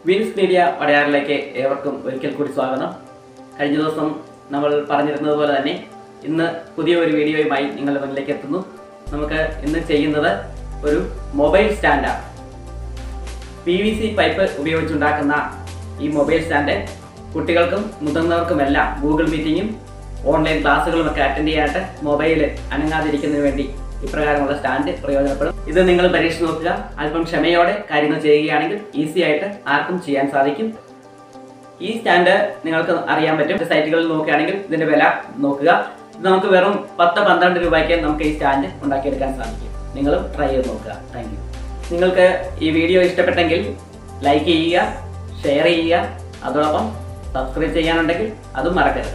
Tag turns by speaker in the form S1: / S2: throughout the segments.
S1: wins media വടയാറിലേക്ക് ഏവർക്കും ഒരിക്കൽ കൂടി സ്വാഗതം കഴിഞ്ഞ ദിവസം നമ്മൾ പറഞ്ഞിരുന്നത് പോലെ തന്നെ ഇന്ന് പുതിയ ഒരു വീഡിയോയുമായി നിങ്ങളുടെ മുന്നിലേക്ക് എത്തുന്നു നമുക്ക് ഇന്ന് ചെയ്യുന്നത് ഒരു മൊബൈൽ സ്റ്റാൻഡാണ് പി വി സി പൈപ്പ് ഉപയോഗിച്ചുണ്ടാക്കുന്ന ഈ മൊബൈൽ സ്റ്റാൻഡ് കുട്ടികൾക്കും മുതിർന്നവർക്കുമെല്ലാം ഗൂഗിൾ മീറ്റിങ്ങും ഓൺലൈൻ ക്ലാസ്സുകളും ഒക്കെ അറ്റൻഡ് ചെയ്യാനായിട്ട് മൊബൈൽ അനങ്ങാതിരിക്കുന്നതിന് വേണ്ടി ഇപ്രകാരമുള്ള സ്റ്റാൻഡ് പ്രയോജനപ്പെടും ഇത് നിങ്ങൾ പരീക്ഷിച്ച് നോക്കുക അല്പം ക്ഷമയോടെ കാര്യങ്ങൾ ചെയ്യുകയാണെങ്കിൽ ഈസി ആയിട്ട് ആർക്കും ചെയ്യാൻ സാധിക്കും ഈ സ്റ്റാൻഡ് നിങ്ങൾക്ക് അറിയാൻ പറ്റും സൈറ്റുകളിൽ നോക്കുകയാണെങ്കിൽ ഇതിന്റെ വില നോക്കുക ഇത് നമുക്ക് വെറും പത്ത് പന്ത്രണ്ട് രൂപയ്ക്ക് നമുക്ക് ഈ സ്റ്റാൻഡ് ഉണ്ടാക്കിയെടുക്കാൻ സാധിക്കും നിങ്ങളും ട്രൈ ചെയ്ത് നോക്കുക താങ്ക് യു നിങ്ങൾക്ക് ഈ വീഡിയോ ഇഷ്ടപ്പെട്ടെങ്കിൽ ലൈക്ക് ചെയ്യുക ഷെയർ ചെയ്യുക അതോടൊപ്പം സബ്സ്ക്രൈബ് ചെയ്യാനുണ്ടെങ്കിൽ അതും മറക്കരുത്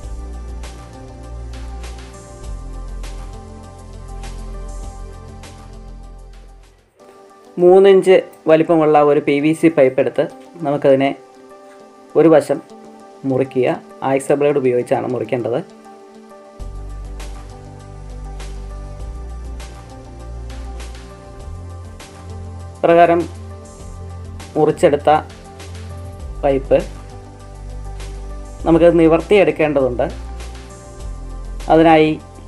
S1: മൂന്നിഞ്ച് വലിപ്പമുള്ള ഒരു പി വി സി പൈപ്പ് എടുത്ത് നമുക്കതിനെ ഒരു വശം മുറിക്കുക ആക്സ ബ്ലേഡ് ഉപയോഗിച്ചാണ് മുറിക്കേണ്ടത് പ്രകാരം മുറിച്ചെടുത്ത പൈപ്പ് നമുക്കത് നിവർത്തിയെടുക്കേണ്ടതുണ്ട് അതിനായി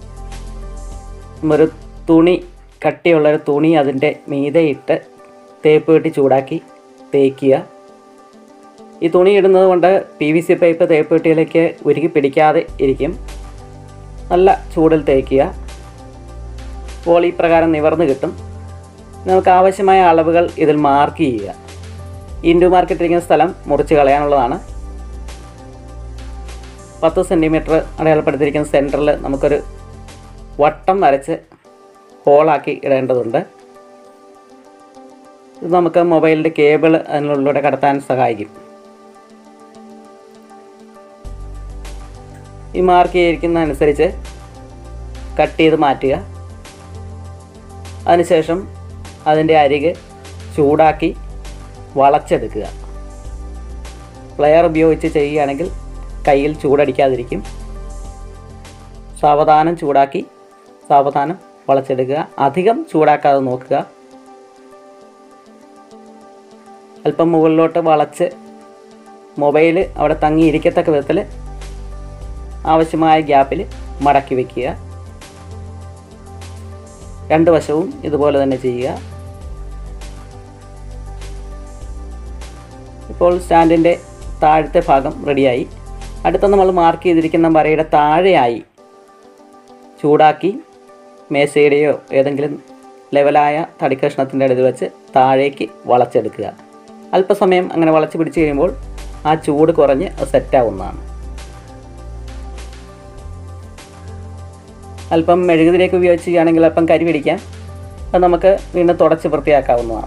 S1: ഒരു തുണി കട്ടിയുള്ളൊരു തുണി അതിൻ്റെ മീതെ ഇട്ട് തേപ്പ് കെട്ടി ചൂടാക്കി തേക്കുക ഈ തുണി ഇടുന്നത് കൊണ്ട് പി വി സി പൈപ്പ് തേപ്പ് കെട്ടിയിലേക്ക് ഉരുകി പിടിക്കാതെ ഇരിക്കും നല്ല ചൂടിൽ തേക്കുക അപ്പോൾ ഈ പ്രകാരം നിവർന്ന് കിട്ടും നമുക്ക് ആവശ്യമായ അളവുകൾ ഇതിൽ മാർക്ക് ചെയ്യുക ഇൻഡു മാർക്കിട്ടിരിക്കുന്ന സ്ഥലം മുറിച്ച് കളയാനുള്ളതാണ് പത്ത് സെൻറ്റിമീറ്റർ അടയാളപ്പെടുത്തിയിരിക്കുന്ന സെൻറ്ററിൽ നമുക്കൊരു വട്ടം വരച്ച് ഹോളാക്കി ഇടേണ്ടതുണ്ട് ഇത് നമുക്ക് മൊബൈലിൻ്റെ കേബിൾ അതിനുള്ളിലൂടെ കടത്താൻ സഹായിക്കും ഈ മാർക്ക് ചെയ്തിരിക്കുന്ന അനുസരിച്ച് കട്ട് ചെയ്ത് മാറ്റുക അതിനുശേഷം അതിൻ്റെ അരികെ ചൂടാക്കി വളച്ചെടുക്കുക പ്ലെയർ ഉപയോഗിച്ച് ചെയ്യുകയാണെങ്കിൽ കയ്യിൽ ചൂടടിക്കാതിരിക്കും സാവധാനം ചൂടാക്കി സാവധാനം വളച്ചെടുക്കുക അധികം ചൂടാക്കാതെ നോക്കുക അല്പം മുകളിലോട്ട് വളച്ച് മൊബൈൽ അവിടെ തങ്ങിയിരിക്കത്തക്ക വിധത്തിൽ ആവശ്യമായ ഗ്യാപ്പിൽ മടക്കി വയ്ക്കുക രണ്ട് വശവും ഇതുപോലെ തന്നെ ചെയ്യുക ഇപ്പോൾ സ്റ്റാൻഡിൻ്റെ താഴത്തെ ഭാഗം റെഡിയായി അടുത്ത നമ്മൾ മാർക്ക് ചെയ്തിരിക്കുന്ന വരയുടെ താഴെയായി ചൂടാക്കി മേശയുടെയോ ഏതെങ്കിലും ലെവലായ തടിക്കഷ്ണത്തിൻ്റെ അടുത്ത് വെച്ച് താഴേക്ക് വളച്ചെടുക്കുക അല്പസമയം അങ്ങനെ വളച്ച് പിടിച്ച് കഴിയുമ്പോൾ ആ ചൂട് കുറഞ്ഞ് അത് സെറ്റാവുന്നതാണ് അല്പം മെഴുകുതിരിയൊക്കെ ഉപയോഗിച്ച് ചെയ്യുകയാണെങ്കിൽ അല്പം കരി പിടിക്കാം അത് നമുക്ക് വീണ്ടും തുടച്ച് വൃത്തിയാക്കാവുന്നതാണ്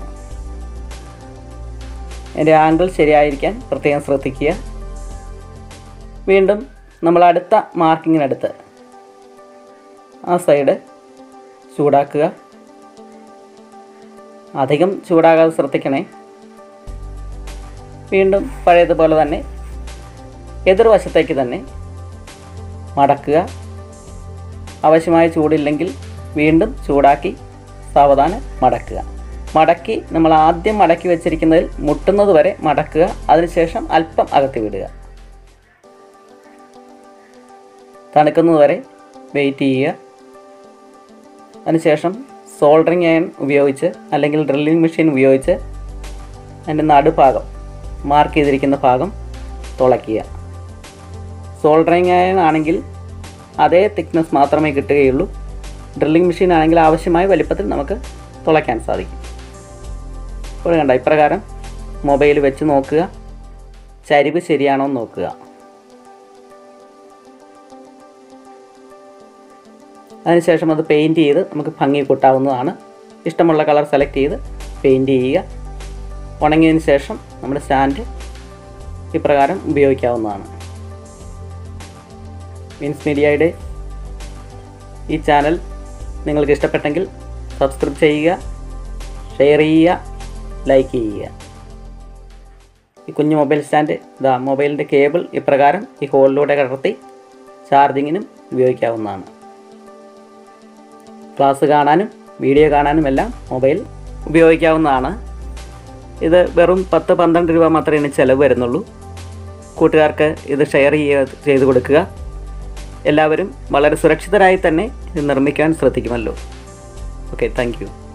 S1: എൻ്റെ ആംഗിൾ ശരിയായിരിക്കാൻ പ്രത്യേകം ശ്രദ്ധിക്കുക വീണ്ടും നമ്മൾ അടുത്ത മാർക്കിങ്ങിനടുത്ത് ആ സൈഡ് ചൂടാക്കുക അധികം ചൂടാകാതെ ശ്രദ്ധിക്കണേ വീണ്ടും പഴയതുപോലെ തന്നെ എതിർവശത്തേക്ക് തന്നെ മടക്കുക ആവശ്യമായ ചൂടില്ലെങ്കിൽ വീണ്ടും ചൂടാക്കി സാവധാനം മടക്കുക മടക്കി നമ്മൾ ആദ്യം മടക്കി വെച്ചിരിക്കുന്നതിൽ മുട്ടുന്നത് വരെ മടക്കുക അതിനുശേഷം അല്പം അകത്തി വിടുക തണുക്കുന്നത് വരെ വെയിറ്റ് ചെയ്യുക അതിനുശേഷം സോൾഡറിങ് അയൺ ഉപയോഗിച്ച് അല്ലെങ്കിൽ ഡ്രില്ലിംഗ് മെഷീൻ ഉപയോഗിച്ച് അതിൻ്റെ നടുഭാഗം മാർക്ക് ചെയ്തിരിക്കുന്ന ഭാഗം തുളയ്ക്കുക സോൾഡറിങ് അയൺ ആണെങ്കിൽ അതേ തിക്നെസ് മാത്രമേ കിട്ടുകയുള്ളൂ ഡ്രില്ലിംഗ് മെഷീൻ ആണെങ്കിൽ ആവശ്യമായ വലിപ്പത്തിൽ നമുക്ക് തുളയ്ക്കാൻ സാധിക്കും ഇപ്പോൾ കണ്ട ഇപ്രകാരം മൊബൈൽ വെച്ച് നോക്കുക ചരിവ് ശരിയാണോ എന്ന് നോക്കുക അതിനുശേഷം അത് പെയിൻറ്റ് ചെയ്ത് നമുക്ക് ഭംഗി കൂട്ടാവുന്നതാണ് ഇഷ്ടമുള്ള കളർ സെലക്ട് ചെയ്ത് പെയിൻറ്റ് ചെയ്യുക ഉണങ്ങിയതിന് ശേഷം നമ്മുടെ സ്റ്റാൻഡ് ഇപ്രകാരം ഉപയോഗിക്കാവുന്നതാണ് മീൻസ് മീഡിയയുടെ ഈ ചാനൽ നിങ്ങൾക്ക് ഇഷ്ടപ്പെട്ടെങ്കിൽ സബ്സ്ക്രൈബ് ചെയ്യുക ഷെയർ ചെയ്യുക ലൈക്ക് ചെയ്യുക ഈ കുഞ്ഞു മൊബൈൽ സ്റ്റാൻഡ് ഇതാ മൊബൈലിൻ്റെ കേബിൾ ഇപ്രകാരം ഈ ഹോളിലൂടെ കടർത്തി ചാർജിങ്ങിനും ഉപയോഗിക്കാവുന്നതാണ് ക്ലാസ് കാണാനും വീഡിയോ കാണാനും എല്ലാം മൊബൈൽ ഉപയോഗിക്കാവുന്നതാണ് ഇത് വെറും പത്ത് പന്ത്രണ്ട് രൂപ മാത്രമേ ഇതിന് ചിലവ് വരുന്നുള്ളൂ കൂട്ടുകാർക്ക് ഇത് ഷെയർ ചെയ്യുക ചെയ്ത് കൊടുക്കുക എല്ലാവരും വളരെ സുരക്ഷിതരായി തന്നെ ഇത് നിർമ്മിക്കാൻ ശ്രദ്ധിക്കുമല്ലോ ഓക്കെ താങ്ക്